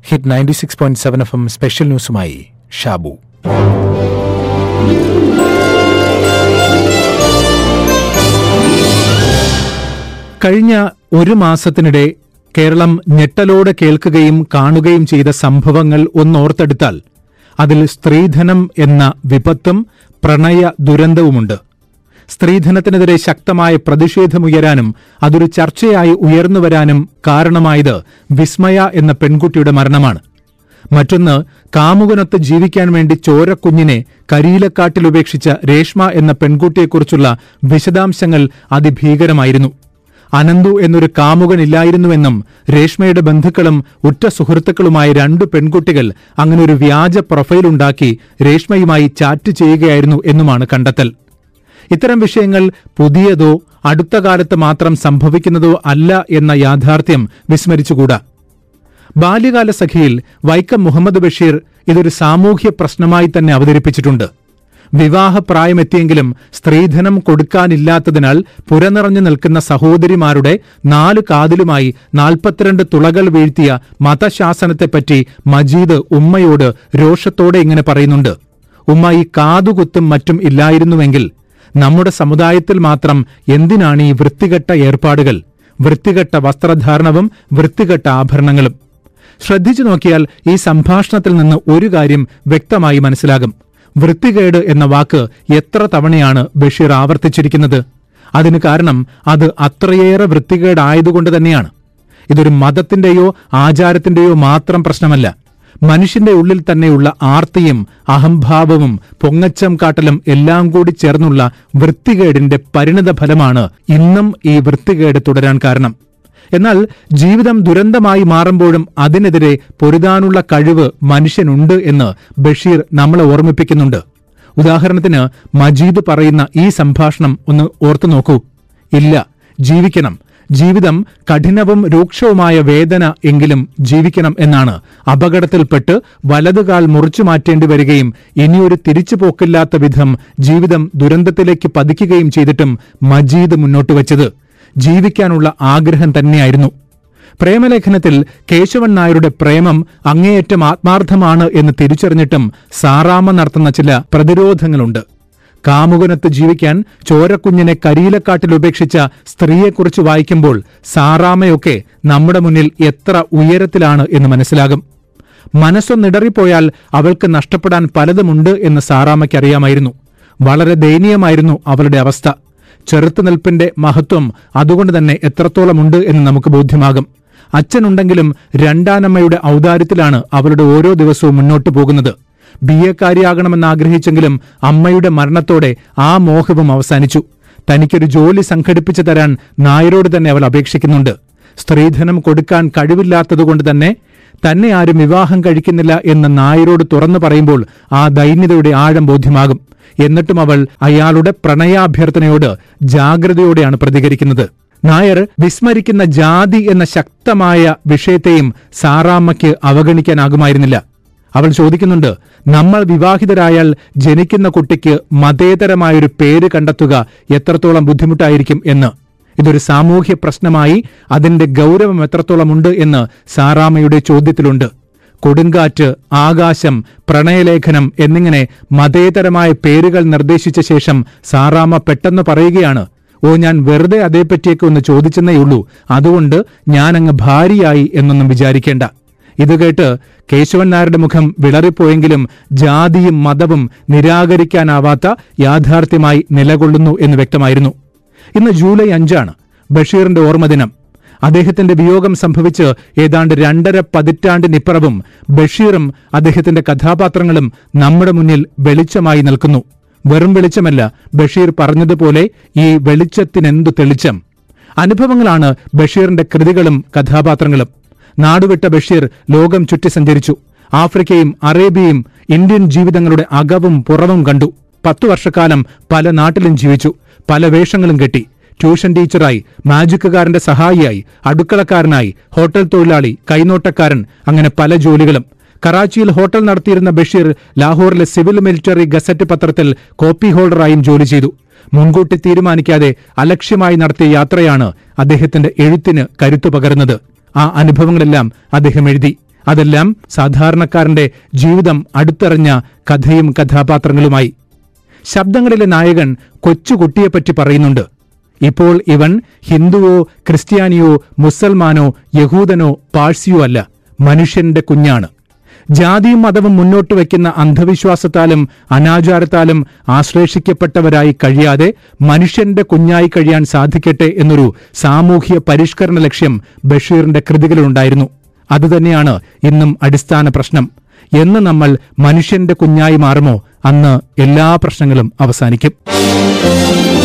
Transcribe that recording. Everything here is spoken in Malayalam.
hit ninety six point seven F M special ന്യൂസുമായി ഷാബു കഴിഞ്ഞ ഒരു മാസത്തിനിടെ കേരളം ഞെട്ടലോടെ കേൾക്കുകയും കാണുകയും ചെയ്ത സംഭവങ്ങൾ ഒന്നോർത്തെടുത്താൽ അതിൽ സ്ത്രീധനം എന്ന വിപത്തും പ്രണയ ദുരന്തവുമുണ്ട് സ്ത്രീധനത്തിനെതിരെ ശക്തമായ പ്രതിഷേധമുയരാനും അതൊരു ചർച്ചയായി ഉയർന്നുവരാനും കാരണമായത് വിസ്മയ എന്ന പെൺകുട്ടിയുടെ മരണമാണ് മറ്റൊന്ന് കാമുകനൊത്ത് ജീവിക്കാൻ വേണ്ടി ചോരക്കുഞ്ഞിനെ കരിയിലക്കാട്ടിൽ ഉപേക്ഷിച്ച രേഷ്മ എന്ന പെൺകുട്ടിയെക്കുറിച്ചുള്ള വിശദാംശങ്ങൾ അതിഭീകരമായിരുന്നു അനന്തു എന്നൊരു കാമുകനില്ലായിരുന്നുവെന്നും രേഷ്മയുടെ ബന്ധുക്കളും ഉറ്റ സുഹൃത്തുക്കളുമായ രണ്ടു പെൺകുട്ടികൾ അങ്ങനെ ഒരു വ്യാജ പ്രൊഫൈലുണ്ടാക്കി രേഷ്മയുമായി ചാറ്റ് ചെയ്യുകയായിരുന്നു എന്നുമാണ് കണ്ടെത്തൽ ഇത്തരം വിഷയങ്ങൾ പുതിയതോ അടുത്ത കാലത്ത് മാത്രം സംഭവിക്കുന്നതോ അല്ല എന്ന യാഥാർത്ഥ്യം വിസ്മരിച്ചുകൂടാ ബാല്യകാല സഖിയിൽ വൈക്കം മുഹമ്മദ് ബഷീർ ഇതൊരു സാമൂഹ്യ പ്രശ്നമായി തന്നെ അവതരിപ്പിച്ചിട്ടുണ്ട് വിവാഹപ്രായമെത്തിയെങ്കിലും സ്ത്രീധനം കൊടുക്കാനില്ലാത്തതിനാൽ പുരനിറഞ്ഞു നിൽക്കുന്ന സഹോദരിമാരുടെ നാല് കാതിലുമായി നാൽപ്പത്തിരണ്ട് തുളകൾ വീഴ്ത്തിയ മതശാസനത്തെപ്പറ്റി മജീദ് ഉമ്മയോട് രോഷത്തോടെ ഇങ്ങനെ പറയുന്നുണ്ട് ഉമ്മ ഈ കാതുകുത്തും മറ്റും ഇല്ലായിരുന്നുവെങ്കിൽ നമ്മുടെ സമുദായത്തിൽ മാത്രം എന്തിനാണ് ഈ വൃത്തികെട്ട ഏർപ്പാടുകൾ വൃത്തികെട്ട വസ്ത്രധാരണവും വൃത്തികെട്ട ആഭരണങ്ങളും ശ്രദ്ധിച്ചു നോക്കിയാൽ ഈ സംഭാഷണത്തിൽ നിന്ന് ഒരു കാര്യം വ്യക്തമായി മനസ്സിലാകും വൃത്തികേട് എന്ന വാക്ക് എത്ര തവണയാണ് ബഷീർ ആവർത്തിച്ചിരിക്കുന്നത് അതിന് കാരണം അത് അത്രയേറെ വൃത്തികേടായതുകൊണ്ട് തന്നെയാണ് ഇതൊരു മതത്തിന്റെയോ ആചാരത്തിന്റെയോ മാത്രം പ്രശ്നമല്ല മനുഷ്യന്റെ ഉള്ളിൽ തന്നെയുള്ള ആർത്തിയും അഹംഭാവവും പൊങ്ങച്ചം കാട്ടലും എല്ലാം കൂടി ചേർന്നുള്ള വൃത്തികേടിന്റെ പരിണിത ഫലമാണ് ഇന്നും ഈ വൃത്തികേട് തുടരാൻ കാരണം എന്നാൽ ജീവിതം ദുരന്തമായി മാറുമ്പോഴും അതിനെതിരെ പൊരുതാനുള്ള കഴിവ് മനുഷ്യനുണ്ട് എന്ന് ബഷീർ നമ്മളെ ഓർമ്മിപ്പിക്കുന്നുണ്ട് ഉദാഹരണത്തിന് മജീദ് പറയുന്ന ഈ സംഭാഷണം ഒന്ന് ഓർത്തു നോക്കൂ ഇല്ല ജീവിക്കണം ജീവിതം കഠിനവും രൂക്ഷവുമായ വേദന എങ്കിലും ജീവിക്കണം എന്നാണ് അപകടത്തിൽപ്പെട്ട് വലതുകാൽ മുറിച്ചു മാറ്റേണ്ടി വരികയും ഇനിയൊരു തിരിച്ചുപോക്കില്ലാത്ത വിധം ജീവിതം ദുരന്തത്തിലേക്ക് പതിക്കുകയും ചെയ്തിട്ടും മജീദ് മുന്നോട്ട് വച്ചത് ജീവിക്കാനുള്ള ആഗ്രഹം തന്നെയായിരുന്നു പ്രേമലേഖനത്തിൽ കേശവൻ നായരുടെ പ്രേമം അങ്ങേയറ്റം ആത്മാർത്ഥമാണ് എന്ന് തിരിച്ചറിഞ്ഞിട്ടും സാറാമ നടത്തുന്ന ചില പ്രതിരോധങ്ങളുണ്ട് കാമുകനത്ത് ജീവിക്കാൻ ചോരക്കുഞ്ഞിനെ കരിയിലക്കാട്ടിൽ ഉപേക്ഷിച്ച സ്ത്രീയെക്കുറിച്ച് വായിക്കുമ്പോൾ സാറാമയൊക്കെ നമ്മുടെ മുന്നിൽ എത്ര ഉയരത്തിലാണ് എന്ന് മനസ്സിലാകും മനസ്സൊന്നിടറിപ്പോയാൽ അവൾക്ക് നഷ്ടപ്പെടാൻ പലതുമുണ്ട് എന്ന് സാറാമയ്ക്കറിയാമായിരുന്നു വളരെ ദയനീയമായിരുന്നു അവളുടെ അവസ്ഥ ചെറുത്തുനിൽപ്പിന്റെ മഹത്വം അതുകൊണ്ട് തന്നെ എത്രത്തോളമുണ്ട് എന്ന് നമുക്ക് ബോധ്യമാകും അച്ഛനുണ്ടെങ്കിലും രണ്ടാനമ്മയുടെ ഔദാര്യത്തിലാണ് അവളുടെ ഓരോ ദിവസവും മുന്നോട്ടു പോകുന്നത് ബി എക്കാരിയാകണമെന്ന് ആഗ്രഹിച്ചെങ്കിലും അമ്മയുടെ മരണത്തോടെ ആ മോഹവും അവസാനിച്ചു തനിക്കൊരു ജോലി സംഘടിപ്പിച്ചു തരാൻ നായരോട് തന്നെ അവൾ അപേക്ഷിക്കുന്നുണ്ട് സ്ത്രീധനം കൊടുക്കാൻ കഴിവില്ലാത്തതുകൊണ്ട് തന്നെ തന്നെ ആരും വിവാഹം കഴിക്കുന്നില്ല എന്ന് നായരോട് തുറന്നു പറയുമ്പോൾ ആ ദൈന്യതയുടെ ആഴം ബോധ്യമാകും എന്നിട്ടും അവൾ അയാളുടെ പ്രണയാഭ്യർത്ഥനയോട് ജാഗ്രതയോടെയാണ് പ്രതികരിക്കുന്നത് നായർ വിസ്മരിക്കുന്ന ജാതി എന്ന ശക്തമായ വിഷയത്തെയും സാറാമ്മയ്ക്ക് അവഗണിക്കാനാകുമായിരുന്നില്ല അവൾ ചോദിക്കുന്നുണ്ട് നമ്മൾ വിവാഹിതരായാൽ ജനിക്കുന്ന കുട്ടിക്ക് മതേതരമായൊരു പേര് കണ്ടെത്തുക എത്രത്തോളം ബുദ്ധിമുട്ടായിരിക്കും എന്ന് ഇതൊരു സാമൂഹ്യ പ്രശ്നമായി അതിന്റെ ഗൗരവം എത്രത്തോളമുണ്ട് എന്ന് സാറാമ്മയുടെ ചോദ്യത്തിലുണ്ട് കൊടുങ്കാറ്റ് ആകാശം പ്രണയലേഖനം എന്നിങ്ങനെ മതേതരമായ പേരുകൾ നിർദ്ദേശിച്ച ശേഷം സാറാമ്മ പെട്ടെന്ന് പറയുകയാണ് ഓ ഞാൻ വെറുതെ അതേപ്പറ്റിയൊക്കെ ഒന്ന് ചോദിച്ചെന്നേയുള്ളൂ അതുകൊണ്ട് ഞാൻ അങ്ങ് ഭാര്യയായി എന്നൊന്നും വിചാരിക്കേണ്ട ഇത് കേട്ട് കേശവൻ നായരുടെ മുഖം വിളറിപ്പോയെങ്കിലും ജാതിയും മതവും നിരാകരിക്കാനാവാത്ത യാഥാർത്ഥ്യമായി നിലകൊള്ളുന്നു എന്ന് വ്യക്തമായിരുന്നു ഇന്ന് ജൂലൈ അഞ്ചാണ് ബഷീറിന്റെ ഓർമ്മദിനം അദ്ദേഹത്തിന്റെ വിയോഗം സംഭവിച്ച് ഏതാണ്ട് രണ്ടര പതിറ്റാണ്ടിനിപ്പുറവും ബഷീറും അദ്ദേഹത്തിന്റെ കഥാപാത്രങ്ങളും നമ്മുടെ മുന്നിൽ വെളിച്ചമായി നിൽക്കുന്നു വെറും വെളിച്ചമല്ല ബഷീർ പറഞ്ഞതുപോലെ ഈ വെളിച്ചത്തിനെന്തു തെളിച്ചം അനുഭവങ്ങളാണ് ബഷീറിന്റെ കൃതികളും കഥാപാത്രങ്ങളും നാടുവിട്ട ബഷീർ ലോകം ചുറ്റി സഞ്ചരിച്ചു ആഫ്രിക്കയും അറേബ്യയും ഇന്ത്യൻ ജീവിതങ്ങളുടെ അകവും പുറവും കണ്ടു പത്തു വർഷക്കാലം പല നാട്ടിലും ജീവിച്ചു പല വേഷങ്ങളും കെട്ടി ട്യൂഷൻ ടീച്ചറായി മാജിക്കുകാരന്റെ സഹായിയായി അടുക്കളക്കാരനായി ഹോട്ടൽ തൊഴിലാളി കൈനോട്ടക്കാരൻ അങ്ങനെ പല ജോലികളും കറാച്ചിയിൽ ഹോട്ടൽ നടത്തിയിരുന്ന ബഷീർ ലാഹോറിലെ സിവിൽ മിലിറ്ററി ഗസറ്റ് പത്രത്തിൽ കോപ്പി ഹോൾഡറായും ജോലി ചെയ്തു മുൻകൂട്ടി തീരുമാനിക്കാതെ അലക്ഷ്യമായി നടത്തിയ യാത്രയാണ് അദ്ദേഹത്തിന്റെ എഴുത്തിന് കരുത്തു പകർന്നത് ആ അനുഭവങ്ങളെല്ലാം അദ്ദേഹം എഴുതി അതെല്ലാം സാധാരണക്കാരന്റെ ജീവിതം അടുത്തറിഞ്ഞ കഥയും കഥാപാത്രങ്ങളുമായി ശബ്ദങ്ങളിലെ നായകൻ കൊച്ചുകുട്ടിയെപ്പറ്റി പറയുന്നുണ്ട് ഇപ്പോൾ ഇവൻ ഹിന്ദുവോ ക്രിസ്ത്യാനിയോ മുസൽമാനോ യഹൂദനോ പാഴ്സിയോ അല്ല മനുഷ്യന്റെ കുഞ്ഞാണ് ജാതിയും മതവും മുന്നോട്ട് വയ്ക്കുന്ന അന്ധവിശ്വാസത്താലും അനാചാരത്താലും ആശ്ലേഷിക്കപ്പെട്ടവരായി കഴിയാതെ മനുഷ്യന്റെ കുഞ്ഞായി കഴിയാൻ സാധിക്കട്ടെ എന്നൊരു സാമൂഹ്യ പരിഷ്കരണ ലക്ഷ്യം ബഷീറിന്റെ കൃതികളിലുണ്ടായിരുന്നു അതുതന്നെയാണ് ഇന്നും അടിസ്ഥാന പ്രശ്നം എന്ന് നമ്മൾ മനുഷ്യന്റെ കുഞ്ഞായി മാറുമോ അന്ന് എല്ലാ പ്രശ്നങ്ങളും അവസാനിക്കും